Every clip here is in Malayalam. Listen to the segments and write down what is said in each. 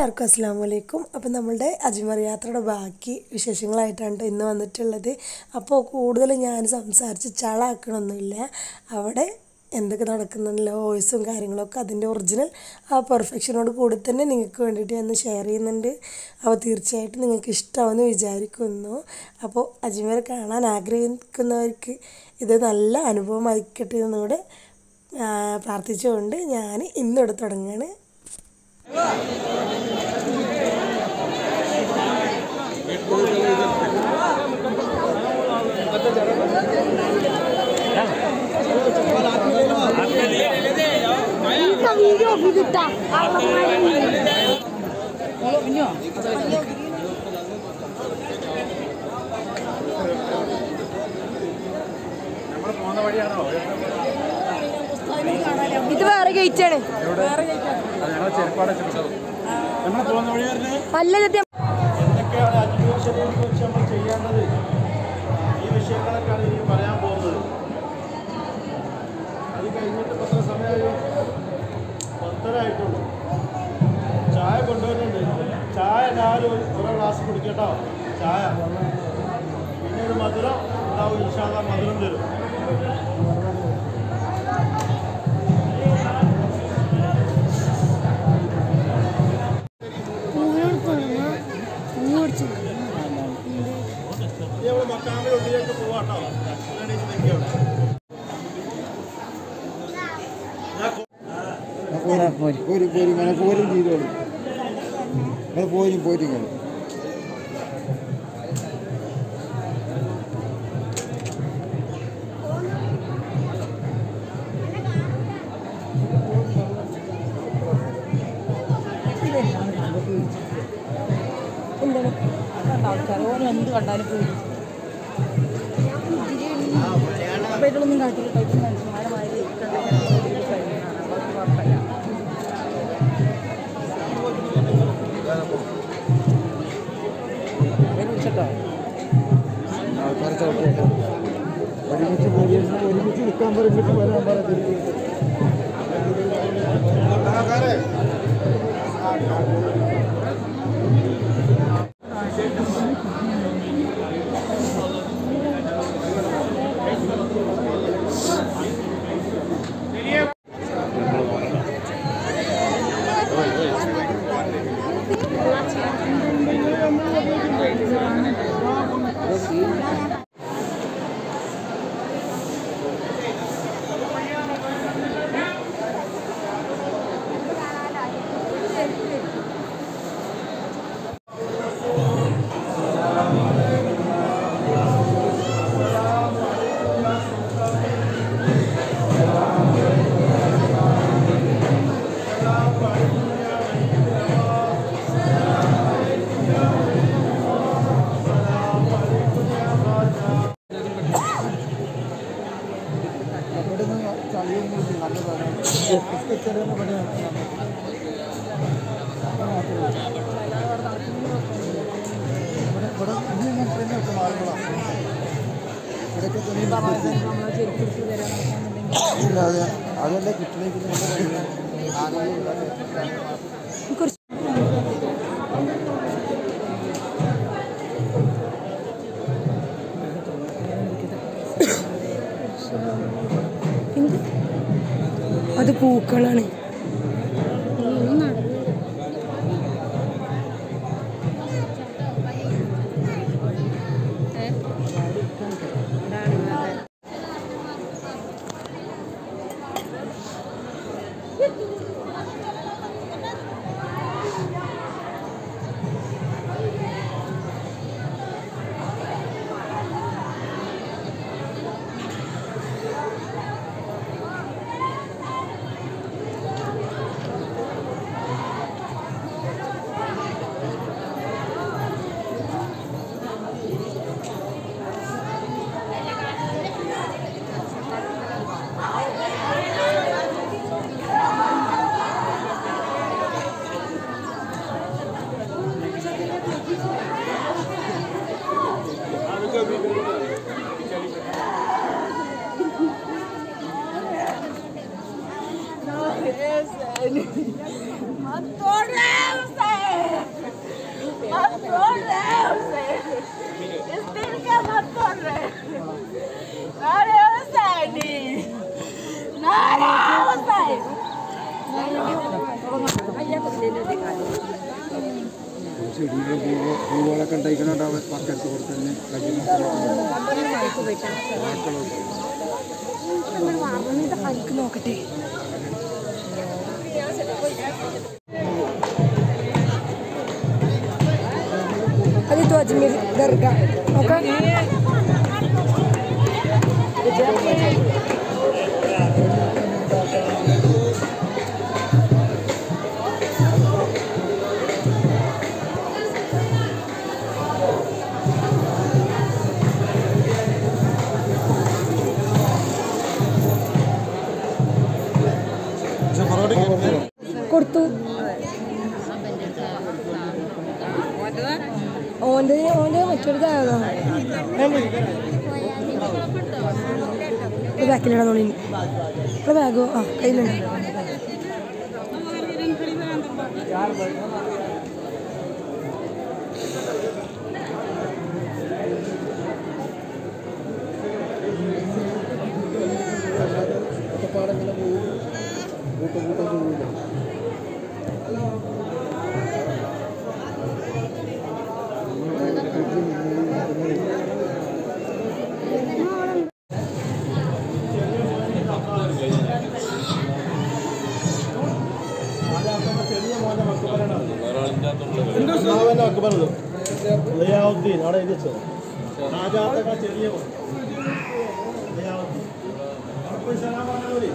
എല്ലാവർക്കും അസ്സാം വലൈക്കും അപ്പം നമ്മളുടെ അജ്മർ യാത്രയുടെ ബാക്കി വിശേഷങ്ങളായിട്ടാണ് ട്ടോ ഇന്ന് വന്നിട്ടുള്ളത് അപ്പോൾ കൂടുതൽ ഞാൻ സംസാരിച്ച് ചളാക്കണമൊന്നുമില്ല അവിടെ എന്തൊക്കെ നടക്കുന്നുണ്ടല്ലോ വോയിസും കാര്യങ്ങളൊക്കെ അതിൻ്റെ ഒറിജിനൽ ആ പെർഫെക്ഷനോട് കൂടി തന്നെ നിങ്ങൾക്ക് വേണ്ടിയിട്ട് ഞാൻ ഷെയർ ചെയ്യുന്നുണ്ട് അപ്പോൾ തീർച്ചയായിട്ടും നിങ്ങൾക്ക് ഇഷ്ടമാവുമെന്ന് വിചാരിക്കുന്നു അപ്പോൾ അജ്മീർ കാണാൻ ആഗ്രഹിക്കുന്നവർക്ക് ഇത് നല്ല അനുഭവമായിക്കട്ടെ എന്നുകൂടെ ആ, പ്രാർത്ഥിച്ചുകൊണ്ട് ഞാൻ ഇന്നിവിടെ തുടങ്ങുകയാണ് Kita video kita. Allah main. ഇത് വേറെ ഗേറ്റ് ആണ് അല്ല സത്യം എന്തൊക്കെയാണ് അജ്മീർ ഷരീഫിനെ കുറിച്ച് നമ്മൾ ചെയ്യേണ്ടത് ഈ വിഷയങ്ങളൊക്കെയാണ് ഇനി പറയാൻ പോകുന്നത് അത് കഴിഞ്ഞിട്ട് ഇപ്പൊ എത്ര സമയമായി പത്തരായിട്ടുള്ളൂ ചായ കൊണ്ടുവരുന്നുണ്ട് ചായ രാവിലെ ഒരു ഓരോ ഗ്ലാസ് കുടിക്കട്ടോ ചായ പിന്നെ ഒരു മധുരം ഉണ്ടാവും ഇൻഷാല്ല മധുരം തരും ഇനി നമ്മൾ മക്കാമിൽ ഉള്ളിലേക്ക് പോവാട്ടോ എണീച്ച് നിൽക്കുകയാണ് ഞാൻ പോരി പോരി പോരി ഇങ്ങനെ പോരും ചെയ്തോളൂ ഇങ്ങനെ പോരും പോരും ഇങ്ങനെ എന്ത് കണ്ടാലും പോയി അപ്പൊ ഇതിലൊന്നും കാട്ടില്ല കഴിക്കും മനുഷ്യന്മാരെ മാതിരി കുഴപ്പമില്ല വിളിച്ചിട്ടോ ആൾക്കാരെ ചവിട്ടിയിട്ട് ഒരുമിച്ച് പോലീസിനെ ഒരുമിച്ച് നിൽക്കാൻ പറഞ്ഞിട്ട് വരാൻ പറഞ്ഞു ഇവിടുന്ന് ചളിയൊന്നും നല്ലതാണ് ബിസ്ക്കറ്റ് പണിയാണ് ഇവിടെ ഇവിടെ ഇനി ഇങ്ങനെ തന്നെ ഒക്കെ ആളുകളാണ് ഇവിടെയൊക്കെ തുണി ഇല്ല അതെ അതല്ല കിട്ടണമെങ്കിൽ അത് പൂക്കളാണ് Motor ചെടികളും പൂവ് പൂവുകളൊക്കെ ഉണ്ടായിക്കണുണ്ടാവും പക്കത്ത് കൂടെ തന്നെ കളിക്ക് നോക്കട്ടെ അത് അജ്മീർ ദർഗ നോക്കാം കൊടുത്തു ഓൻ്റെ ഓൻ്റെ മറ്റൊരുതായതോ ബാക്കിലിടാൻ തോന്നി ഇവിടെ ബാഗോ ആ കയ്യിലുണ്ട് ഒറ്റപ്പാടെങ്ങനെ പോകും കൂട്ടം കൂട്ടം പോകില്ല ഒന്നാമത് അക്ബറത് ലിയാവുദ്ദീൻ അവിടെ എഴുതി വെച്ചത് രാജാത്തൊക്കെ ചെറിയ മോൻ. ലിയാവുദ്ദീൻ. അപ്പോൾ ഈ സലാം പറഞ്ഞ പോലെ.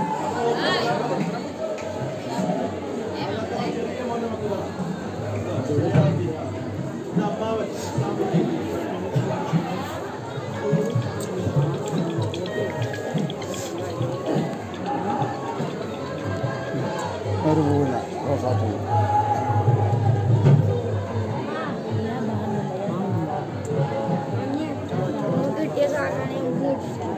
ചെറിയ മോൻ്റെ മക്കളാണ്. ലിയാവുദ്ദീൻ. ഇത് അമ്മാവൻ. അവർ പോകില്ല റോസാപ്പൂ കിട്ടിയ സാധനം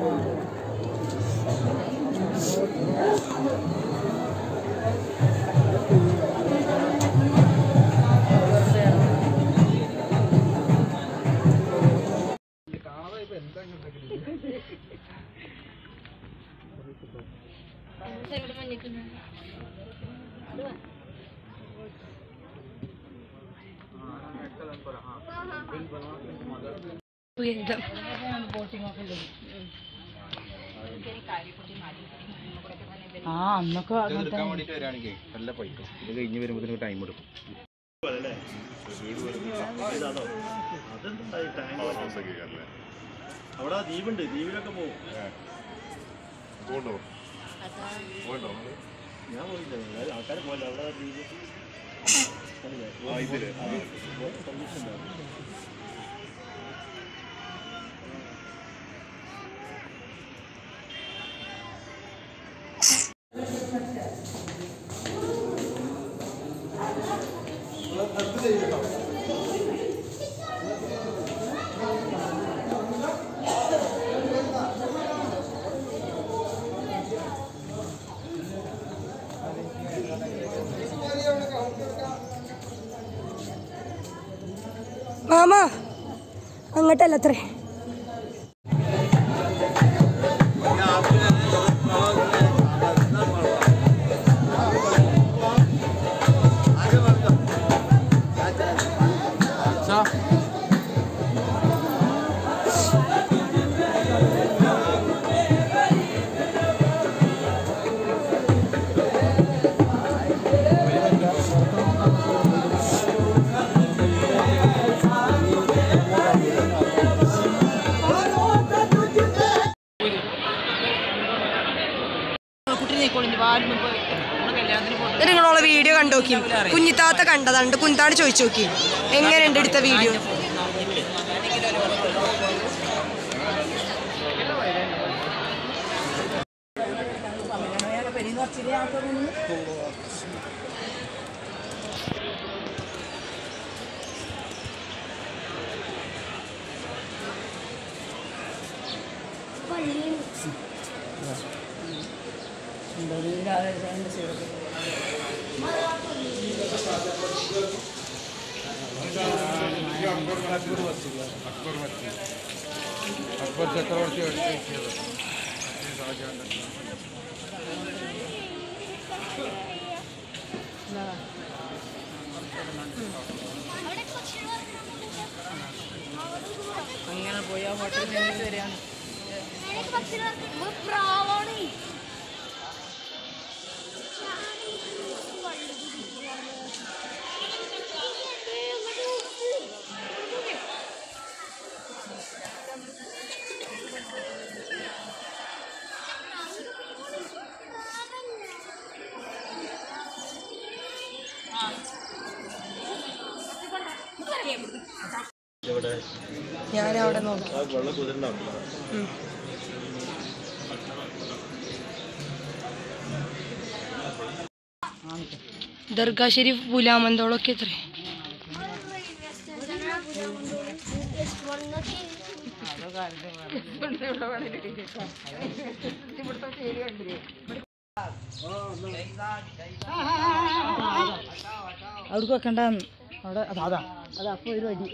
ആ അന്നൊക്കെ എടുക്കാൻ വേണ്ടിട്ട് വരാണെങ്കിൽ നല്ല പൈക്കും ഇത് കഴിഞ്ഞ് വരുമ്പോൾ ടൈം എടുക്കും അല്ലേ? ഇതാണോ? അതെന്തായി ടാങ്ക് പോലെ? അവിടെ ആ ദ്വീപുണ്ട് ദ്വീപിലൊക്കെ പോകും ഞാൻ പോയില്ല എല്ലാവരും ആൾക്കാർ പോയില്ല അവിടെ ആ ദ്വീപ് കണ്ടില്ലേ? അത് permission ഉണ്ടാവും. മാമ അങ്ങോട്ടല്ല അത്രേ എന്നിട്ട് നിങ്ങളോളെ വീഡിയോ കണ്ടു നോക്കി കുഞ്ഞിത്താത്ത കണ്ടതാണ്ട് കുഞ്ഞിത്താട് ചോദിച്ചു നോക്കി എങ്ങനെയുണ്ട് എടുത്ത വീഡിയോ അക്ബർ ചക്രവർത്തി അങ്ങനെ പോയി ആ ഹോട്ടലിൽ നിന്നിട്ട് വരികയാണ് പ്രാവാണ് ഇവിടെ ഞാൻ അവിടെ നോക്കി ആ വെള്ളം കുതിരണ്ടാവും ദർഗാ ഷെരീഫ് പുലാമന്തോളൊക്കെ എത്ര അവിടേക്ക് വെക്കണ്ടെന്ന് അവിടെ അതാ അതാ അതാ അപ്പോൾ ഒരു അടി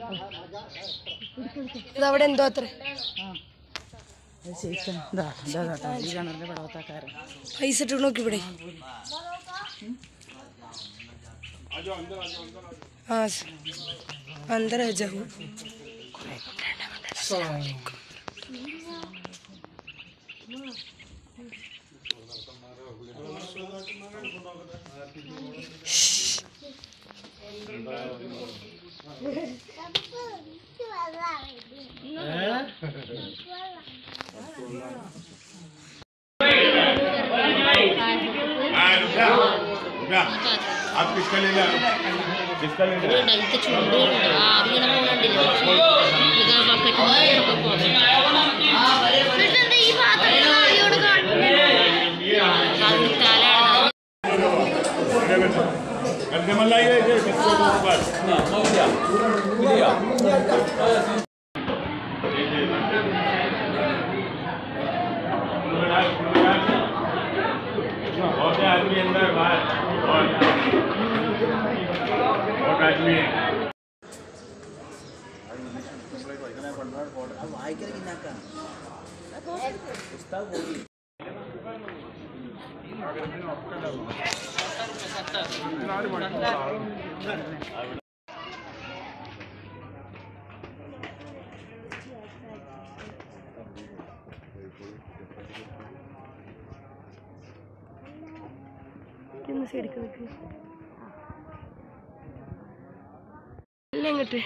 അതവിടെ എന്തോ അത്ര അത് ശരിക്കും ഇതാ ഇതാ ഇതാ ഈ കിണറിൻ്റെ പടവത്താക്കാരൻ പൈസ ഇട്ട് നോക്കി ഇവിടെ ആ അന്തര ജഹു आप किसका ले लिया किसका ले लिया ഡൽക്ക് ചൂടുണ്ട് ആവിങ്ങനെ പോകുന്നുണ്ടില്ല ഇത് ബക്കറ്റ് ഈ പാത്രത്തിൽ ആവിയോട് കാണിക്കാലാണ് करके मन लाइए इसे किसको ऊपर बहुत आदमी अंदर बाहर बहुत आदमी എല്ലാം ഇങ്ങോട്ട്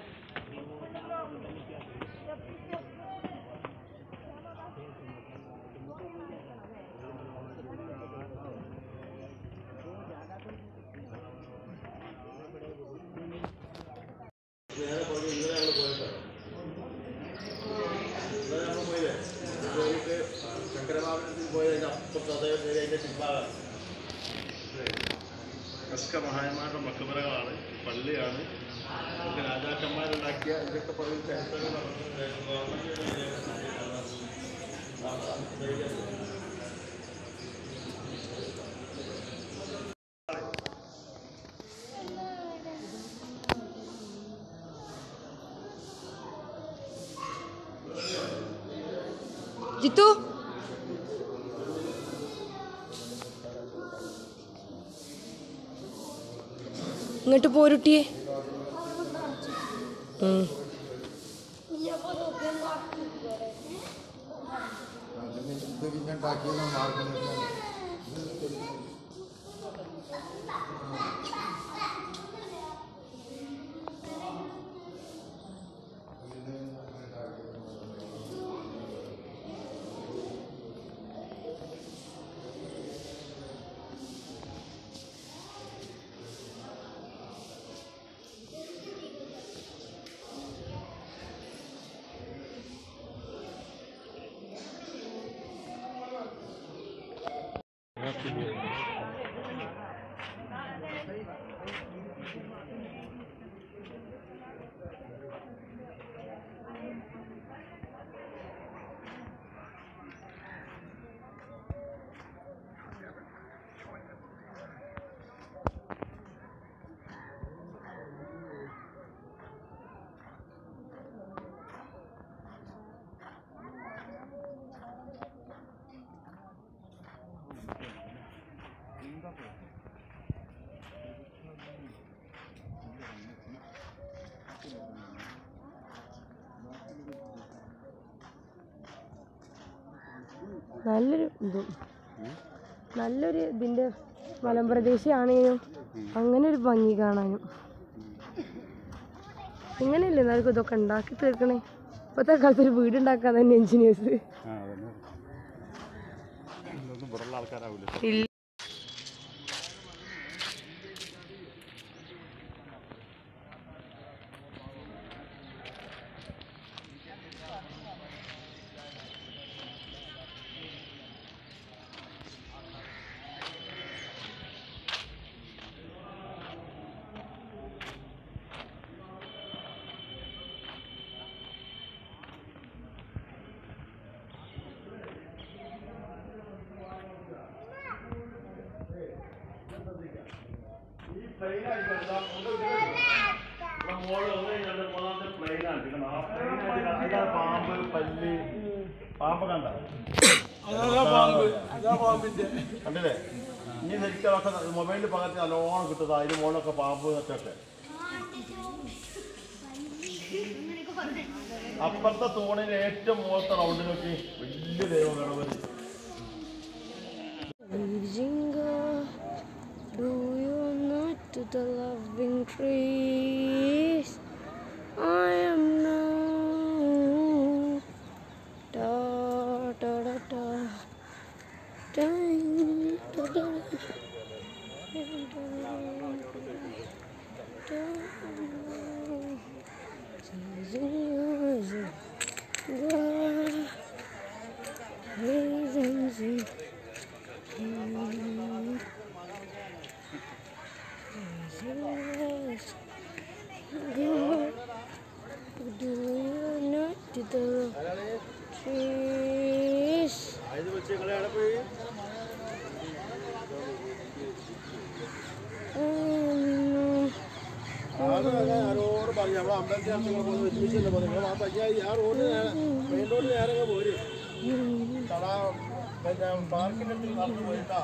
ഒക്കെ മഹാന്മാരുടെ മക്കബറകളാണ് പള്ളിയാണ് ഇതൊക്കെ രാജാക്കന്മാരുണ്ടാക്കിയ ഇതൊക്കെ പറയും ചരിത്രങ്ങളാണ് ജിത്തു ഇങ്ങോട്ട് പോരുട്ടിയേ ഉം. പിന്നെ ഉണ്ടാക്കിയെന്ന് മാർക്കുന്നത് നല്ലൊരു ഇതും നല്ലൊരു ഇതിൻ്റെ മലമ്പ്രദേശമാണേനും അങ്ങനെ ഒരു ഭംഗി കാണാനും ഇങ്ങനെയല്ലേ എന്നാലും ഇതൊക്കെ ഉണ്ടാക്കി തീർക്കണേ ഇപ്പോഴത്തെ കാലത്ത് ഒരു വീട് ഉണ്ടാക്കാൻ തന്നെ എഞ്ചിനീയേഴ്സ് ഇല്ല പാമ്പ് പല്ലി പാമ്പ് കണ്ട കണ്ടില്ലേ ഇനി ശരിക്കും അതൊക്കെ മൊബൈലിൽ പകർത്തി നല്ലോണം കിട്ടുന്നത് അതിന് മുകളിലൊക്കെ പാമ്പ് വെച്ചൊക്കെ അപ്പുറത്തെ തൂണിൽ ഏറ്റവും മുഖത്തെ റൗണ്ട് നോക്കി വലിയ ദൈവം Ganapathi Jingle, do you not to the loving trees? I am now. Da da da da. Da, da, da, da. Yes. Good. Do you not to the trees? അതിന് വെച്ച് നിങ്ങളെ എവിടെ പോയി Um, ആരോട് പറഞ്ഞു നമ്മൾ അമ്പലത്തിൽ നിങ്ങൾ പോകുന്നത് ഒരുമിച്ചല്ലേ പോകുന്നത് നിങ്ങൾ ആ പഞ്ചായത്ത് ആ റോഡ് മെയിൻ റോഡ് നേരെ പോര് തടാ പിന്നെ പാർക്കിൻ്റെ അടുത്ത് നടന്നു പോയിട്ടാ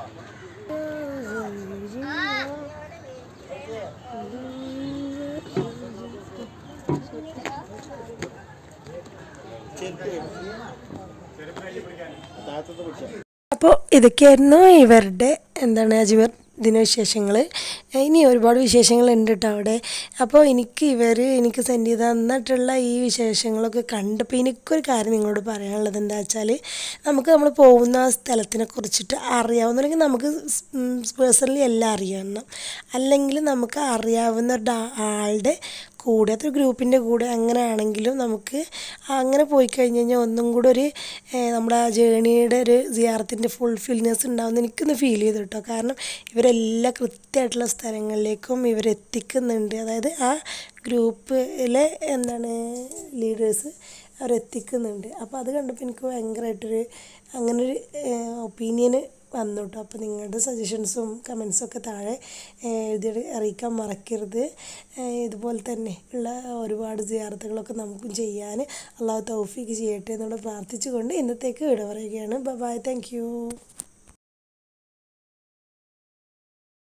താഴത്തത്തെ പിടിച്ച അപ്പോൾ ഇതൊക്കെയായിരുന്നു ഇവരുടെ എന്താണ് അജ്മീർ ദിനവിശേഷങ്ങൾ ഇനി ഒരുപാട് വിശേഷങ്ങൾ ഉണ്ട് കേട്ടോ അവിടെ അപ്പോൾ എനിക്ക് ഇവർ എനിക്ക് സെൻഡ് ചെയ്ത് തന്നിട്ടുള്ള ഈ വിശേഷങ്ങളൊക്കെ കണ്ടപ്പോൾ എനിക്കൊരു കാര്യം നിങ്ങളോട് പറയാനുള്ളത് എന്താ വെച്ചാൽ നമുക്ക് നമ്മൾ പോകുന്ന ആ സ്ഥലത്തിനെ കുറിച്ചിട്ട് അറിയാവുന്നില്ലെങ്കിൽ നമുക്ക് പേഴ്സണലി എല്ലാം അറിയണം അല്ലെങ്കിൽ നമുക്ക് അറിയാവുന്ന ഒരു ഡാ- ആളുടെ കൂടെ അതൊരു ഗ്രൂപ്പിൻ്റെ കൂടെ അങ്ങനെ ആണെങ്കിലും നമുക്ക് അങ്ങനെ പോയി കഴിഞ്ഞ് കഴിഞ്ഞാൽ ഒന്നും കൂടെ ഒരു ഏഹ്, നമ്മുടെ ആ ജേണിയുടെ ഒരു സിയാറത്തിൻ്റെ ഫുൾഫിൽനെസ് ഉണ്ടാവുമെന്ന് എനിക്കൊന്ന് ഫീൽ ചെയ്തു കേട്ടോ കാരണം ഇവരെല്ലാം കൃത്യമായിട്ടുള്ള സ്ഥലങ്ങളിലേക്കും ഇവരെത്തിക്കുന്നുണ്ട് അതായത് ആ ഗ്രൂപ്പിലെ എന്താണ് ലീഡേഴ്സ് അവരെത്തിക്കുന്നുണ്ട് അപ്പോൾ അത് കണ്ടപ്പോൾ എനിക്ക് ഭയങ്കരമായിട്ടൊരു അങ്ങനൊരു ഒപ്പീനിയന് വന്നു കേട്ടോ അപ്പോൾ നിങ്ങളുടെ സജഷൻസും കമൻസും ഒക്കെ താഴെ ഏഹ്, എഴുതി അറിയിക്കാൻ മറക്കരുത് ഏഹ്, ഇതുപോലെ തന്നെ ഉള്ള ഒരുപാട് സിയാറത്തുകളൊക്കെ നമുക്കും ചെയ്യാൻ അള്ളാഹു തൗഫീക്ക് ചെയ്യട്ടെ എന്നോട് പ്രാർത്ഥിച്ചുകൊണ്ട് ഇന്നത്തേക്ക് വിട പറയുകയാണ് ബൈ താങ്ക് യു